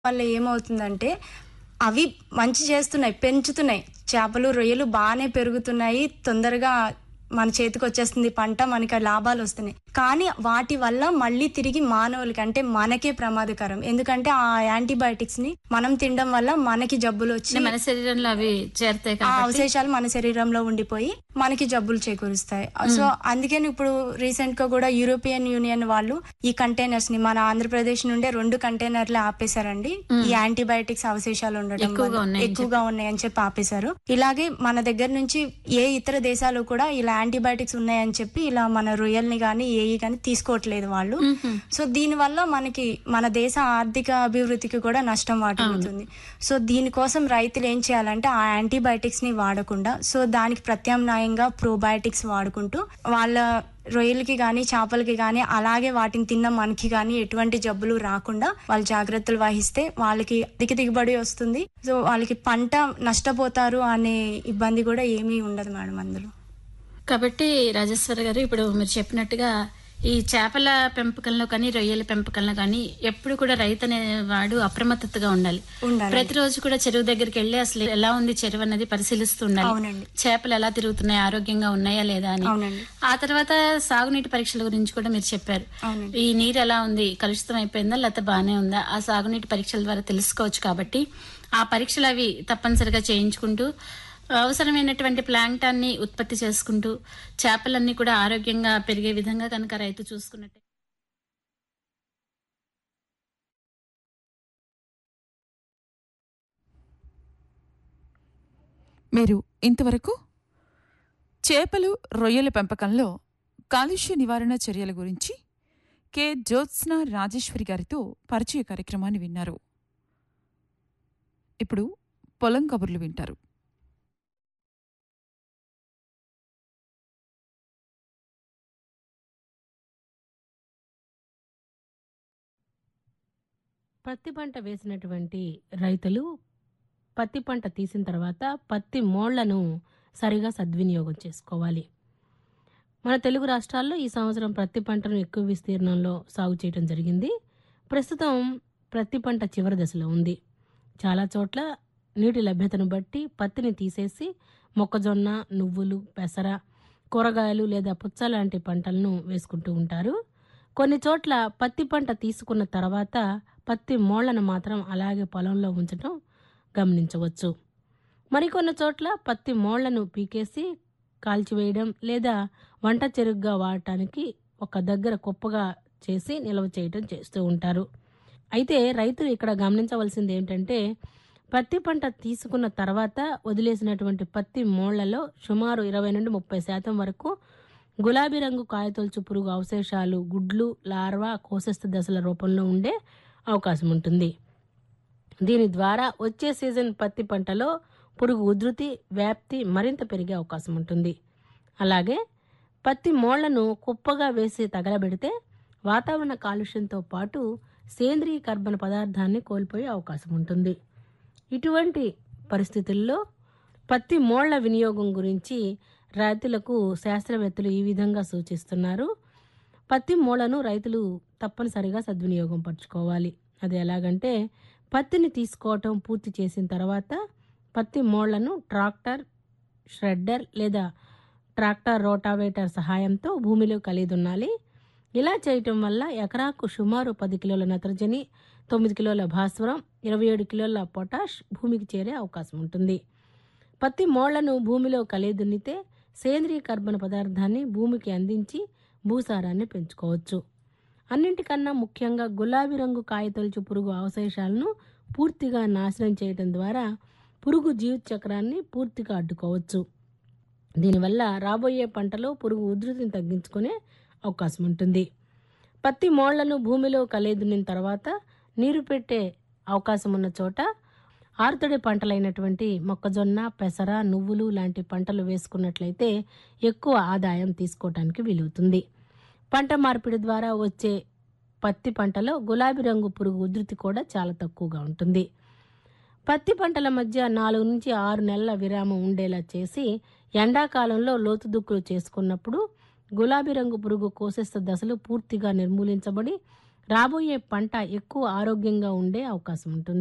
వల్ల ఏమవుతుందంటే అవి మంచి చేస్తున్నాయి పెంచుతున్నాయి చేపలు రొయ్యలు బాగానే పెరుగుతున్నాయి తొందరగా మన చేతికి వచ్చేస్తుంది పంట మనకి ఆ లాభాలు వస్తున్నాయి కానీ వాటి వల్ల మళ్ళీ తిరిగి మానవులకి అంటే మనకే ప్రమాదకరం ఎందుకంటే ఆ యాంటీబయాటిక్స్ ని మనం తినడం వల్ల మనకి జబ్బులు వచ్చి అంటే మన శరీరంలో అవి చేరుతాయి ఆ కాబట్టి అవశేషాలు మన శరీరంలో ఉండిపోయి మనకి జబ్బులు చేకూరుస్తాయి సో అందుకని ఇప్పుడు రీసెంట్ గా కూడా యూరోపియన్ యూనియన్ వాళ్ళు ఈ కంటైనర్స్ ని మన ఆంధ్రప్రదేశ్ నుండే రెండు కంటైనర్లు ఆపేశారండి ఈ యాంటీబయాటిక్స్ అవశేషాలు ఉండడం ఎక్కువగా వల్ల. ఉన్నాయని ఎక్కువగా ఉన్నాయని చెప్పి ఆపేశారు ఇలాగే మన దగ్గర నుంచి ఏ ఇతర దేశాలు కూడా ఇలా యాంటీబయాటిక్స్ ఉన్నాయని చెప్పి ఇలా మన రొయ్యల్ని గాని ఏఈ గాని తీసుకోవట్లేదు వాళ్ళు మ్మ్. సో దీని వల్ల మనకి మన దేశ ఆర్థిక అభివృద్ధికి కూడా నష్టం వాటిల్లుతుంది సో దీనికోసం రైతులు ఏం చేయాలంటే ఆ యాంటీబయాటిక్స్ ని వాడకుండా సో దానికి ప్రత్యామ్నాయంగా ప్రోబయాటిక్స్ వాడుకుంటూ వాళ్ళ రొయ్యలకి కానీ చేపలకి కానీ అలాగే వాటిని తిన్న మనకి కానీ ఎటువంటి జబ్బులు రాకుండా వాళ్ళు జాగ్రత్తలు వహిస్తే వాళ్ళకి అధిక దిగుబడి వస్తుంది సో వాళ్ళకి పంట నష్టపోతారు అనే ఇబ్బంది కూడా ఏమీ ఉండదు మేడం అందులో కాబట్టి రాజేశ్వర గారు ఇప్పుడు మీరు చెప్పినట్టుగా ఈ చేపల పెంపకంలో కానీ రొయ్యల పెంపకంలో కానీ ఎప్పుడు కూడా రైతు అనేవాడు అప్రమత్తతగా ఉండాలి ఉండాలి ప్రతిరోజు కూడా చెరువు దగ్గరికి వెళ్ళి అసలు ఎలా ఉంది చెరువు అన్నది పరిశీలిస్తూ ఉండాలి అవునండి చేపలు ఎలా తిరుగుతున్నాయి ఆరోగ్యంగా ఉన్నాయా లేదా అని అవునండి ఆ తర్వాత సాగునీటి పరీక్షల గురించి కూడా మీరు చెప్పారు అవునండి ఈ నీరు ఎలా ఉంది కలుషితం అయిపోయిందా లేకపోతే బాగానే ఉందా ఆ సాగునీటి పరీక్షల ద్వారా తెలుసుకోవచ్చు కాబట్టి ఆ పరీక్షలు అవి తప్పనిసరిగా చేయించుకుంటూ అవసరమైనటువంటి ప్లాంటాన్ని ఉత్పత్తి చేసుకుంటూ చేపలన్నీ కూడా ఆరోగ్యంగా పెరిగే విధంగా కనుక రైతు చూసుకున్నట్టే మీరు ఇంతవరకు చేపలు రొయ్యల పెంపకంలో కాలుష్య నివారణ చర్యల గురించి కె జ్యోత్స్న రాజేశ్వరి గారితో పరిచయ కార్యక్రమాన్ని విన్నారు ఇప్పుడు పొలం కబుర్లు వింటారు పత్తి పంట వేసినటువంటి రైతులు పత్తి పంట తీసిన తర్వాత పత్తి మోళ్లను సరిగా సద్వినియోగం చేసుకోవాలి మన తెలుగు రాష్ట్రాల్లో ఈ సంవత్సరం పత్తి పంటను ఎక్కువ విస్తీర్ణంలో సాగు చేయడం జరిగింది ప్రస్తుతం పత్తి పంట చివరి దశలో ఉంది చాలా చోట్ల నీటి లభ్యతను బట్టి పత్తిని తీసేసి మొక్కజొన్న నువ్వులు పెసర కూరగాయలు లేదా పుచ్చ లాంటి పంటలను వేసుకుంటూ ఉంటారు కొన్ని చోట్ల పత్తి పంట తీసుకున్న తర్వాత పత్తి మోళ్లను మాత్రం అలాగే పొలంలో ఉంచడం గమనించవచ్చు మరికొన్ని చోట్ల పత్తి మోళ్లను పీకేసి కాల్చివేయడం లేదా వంట చెరుగ్గా వాడటానికి ఒక దగ్గర కుప్పగా చేసి నిల్వ చేయడం చేస్తూ ఉంటారు అయితే రైతులు ఇక్కడ గమనించవలసింది ఏంటంటే పత్తి పంట తీసుకున్న తర్వాత వదిలేసినటువంటి పత్తి మోళ్లలో సుమారు ఇరవై నుండి ముప్పై శాతం వరకు గులాబీ రంగు కాయతొలుచు పురుగు అవశేషాలు గుడ్లు లార్వా కోశస్థ దశల రూపంలో ఉండే అవకాశం ఉంటుంది దీని ద్వారా వచ్చే సీజన్ పత్తి పంటలో పురుగు ఉధృతి వ్యాప్తి మరింత పెరిగే అవకాశం ఉంటుంది అలాగే పత్తి మోళ్లను కుప్పగా వేసి తగలబెడితే వాతావరణ కాలుష్యంతో పాటు సేంద్రీయ కర్బన పదార్థాన్ని కోల్పోయే అవకాశం ఉంటుంది ఇటువంటి పరిస్థితుల్లో పత్తి మోళ్ల వినియోగం గురించి రైతులకు శాస్త్రవేత్తలు ఈ విధంగా సూచిస్తున్నారు పత్తి మూలను రైతులు తప్పనిసరిగా సద్వినియోగం పరచుకోవాలి అది ఎలాగంటే పత్తిని తీసుకోవటం పూర్తి చేసిన తర్వాత పత్తి మోళ్లను ట్రాక్టర్ షెడ్డర్ లేదా ట్రాక్టర్ రోటావేటర్ సహాయంతో భూమిలో కలిదున్నాలి ఇలా చేయటం వల్ల ఎకరాకు సుమారు పది కిలోల నత్రజని తొమ్మిది కిలోల భాస్వరం ఇరవై ఏడు కిలోల పొటాష్ భూమికి చేరే అవకాశం ఉంటుంది పత్తి మోళ్లను భూమిలో కలిదున్నితే సేంద్రీయ కర్బన పదార్థాన్ని భూమికి అందించి భూసారాన్ని పెంచుకోవచ్చు అన్నింటికన్నా ముఖ్యంగా గులాబీ రంగు కాయతొలుచు పురుగు అవశేషాలను పూర్తిగా నాశనం చేయడం ద్వారా పురుగు జీవిత చక్రాన్ని పూర్తిగా అడ్డుకోవచ్చు దీనివల్ల రాబోయే పంటలో పురుగు ఉధృతిని తగ్గించుకునే అవకాశం ఉంటుంది పత్తి మోళ్లను భూమిలో కలేదునిన తర్వాత నీరు పెట్టే అవకాశం ఉన్న చోట ఆరుతడి పంటలైనటువంటి మొక్కజొన్న పెసర నువ్వులు లాంటి పంటలు వేసుకున్నట్లయితే ఎక్కువ ఆదాయం తీసుకోవటానికి వీలవుతుంది పంట మార్పిడి ద్వారా వచ్చే పత్తి పంటలో గులాబీ రంగు పురుగు ఉధృతి కూడా చాలా తక్కువగా ఉంటుంది పత్తి పంటల మధ్య నాలుగు నుంచి ఆరు నెలల విరామం ఉండేలా చేసి ఎండాకాలంలో లోతు దుక్కులు చేసుకున్నప్పుడు గులాబీ రంగు పురుగు కోసేస్త దశలు పూర్తిగా నిర్మూలించబడి రాబోయే పంట ఎక్కువ ఆరోగ్యంగా ఉండే అవకాశం ఉంటుంది